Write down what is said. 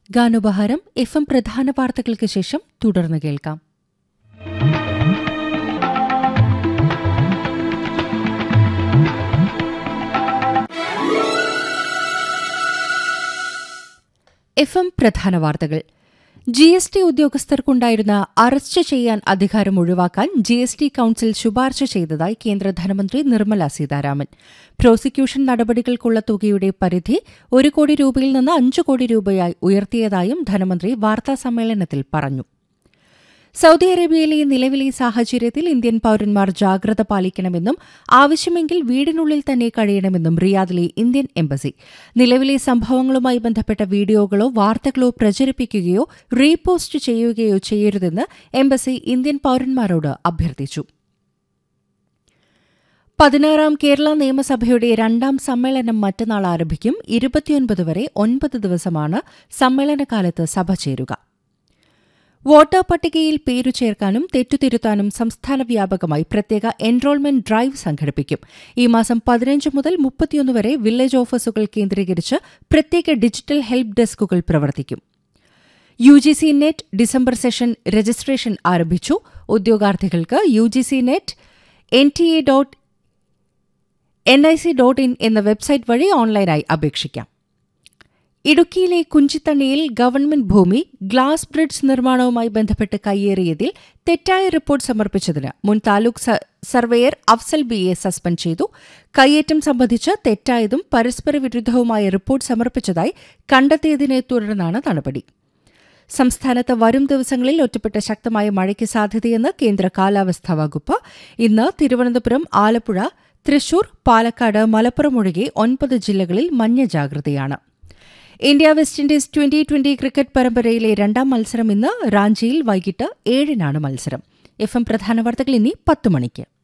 ഗാനോപഹാരം F M പ്രധാന വാർത്തകൾക്ക് ശേഷം തുടർന്ന് കേൾക്കാം എഫ് എം പ്രധാന വാർത്തകൾ ജി എസ് ടി ഉദ്യോഗസ്ഥർക്കുണ്ടായിരുന്ന അറസ്റ്റ് ചെയ്യാൻ അധികാരം ഒഴിവാക്കാൻ ജി എസ് ടി കൌൺസിൽ ശുപാർശ ചെയ്തതായി കേന്ദ്ര ധനമന്ത്രി നിർമ്മല സീതാരാമൻ പ്രോസിക്യൂഷൻ നടപടികൾക്കുള്ള തുകയുടെ പരിധി ഒരു കോടി രൂപയിൽ നിന്ന് അഞ്ച് കോടി രൂപയായി ഉയർത്തിയതായും ധനമന്ത്രി വാർത്താസമ്മേളനത്തിൽ പറഞ്ഞു സൌദി അറേബ്യയിലെ നിലവിലെ സാഹചര്യത്തിൽ ഇന്ത്യൻ പൌരന്മാർ ജാഗ്രത പാലിക്കണമെന്നും ആവശ്യമെങ്കിൽ വീടിനുള്ളിൽ തന്നെ കഴിയണമെന്നും റിയാദിലെ ഇന്ത്യൻ എംബസി നിലവിലെ സംഭവങ്ങളുമായി ബന്ധപ്പെട്ട വീഡിയോകളോ വാർത്തകളോ പ്രചരിപ്പിക്കുകയോ റീപോസ്റ്റ് ചെയ്യുകയോ ചെയ്യരുതെന്ന് എംബസി ഇന്ത്യൻ പൌരന്മാരോട് അഭ്യർത്ഥിച്ചു പതിനാറാം കേരള നിയമസഭയുടെ രണ്ടാം സമ്മേളനം മറ്റന്നാൾ ആരംഭിക്കും ഇരുപത്തിയൊൻപത് വരെ ഒൻപത് ദിവസമാണ് സമ്മേളനകാലത്ത് സഭ ചേരുക വോട്ടർ പട്ടികയിൽ പേരു ചേർക്കാനും തെറ്റുതിരുത്താനും സംസ്ഥാന വ്യാപകമായി പ്രത്യേക എൻറോൾമെന്റ് ഡ്രൈവ് സംഘടിപ്പിക്കും ഈ മാസം പതിനഞ്ച് മുതൽ മുപ്പത്തിയൊന്ന് വരെ വില്ലേജ് ഓഫീസുകൾ കേന്ദ്രീകരിച്ച് പ്രത്യേക ഡിജിറ്റൽ ഹെൽപ്പ് ഡെസ്കുകൾ പ്രവർത്തിക്കും U G C NET December session registration ആരംഭിച്ചു ഉദ്യോഗാർത്ഥികൾക്ക് U G C NET N T A dot N I C dot in എന്ന വെബ്സൈറ്റ് വഴി ഓൺലൈനായി അപേക്ഷിക്കാം ഇടുക്കിയിലെ കുഞ്ചിത്തണ്ണിയിൽ ഗവൺമെന്റ് ഭൂമി ഗ്ലാസ് ബ്രിഡ്ജ് നിർമ്മാണവുമായി ബന്ധപ്പെട്ട് കയ്യേറിയതിൽ തെറ്റായ റിപ്പോർട്ട് സമർപ്പിച്ചതിന് മുൻ താലൂക്ക് സർവേയർ അഫ്സൽ ബിയെ സസ്പെൻഡ് ചെയ്തു കയ്യേറ്റം സംബന്ധിച്ച് തെറ്റായതും പരസ്പര വിരുദ്ധവുമായ റിപ്പോർട്ട് സമർപ്പിച്ചതായി കണ്ടെത്തിയതിനെ തുടർന്നാണ് നടപടി സംസ്ഥാനത്ത് വരും ദിവസങ്ങളിൽ ഒറ്റപ്പെട്ട ശക്തമായ മഴയ്ക്ക് സാധ്യതയെന്ന് കേന്ദ്ര കാലാവസ്ഥാ വകുപ്പ് ഇന്ന് തിരുവനന്തപുരം ആലപ്പുഴ തൃശൂർ പാലക്കാട് മലപ്പുറം ഒഴികെ ഒൻപത് ജില്ലകളിൽ മഞ്ഞ ജാഗ്രതയാണ് India West Indies twenty twenty cricket പരമ്പരയിലെ രണ്ടാം മത്സരം ഇന്ന് റാഞ്ചിയിൽ വൈകിട്ട് ഏഴിനാണ് മത്സരം എഫ് എം പ്രധാന വാർത്തകൾ ഇനി പത്ത് മണിക്ക്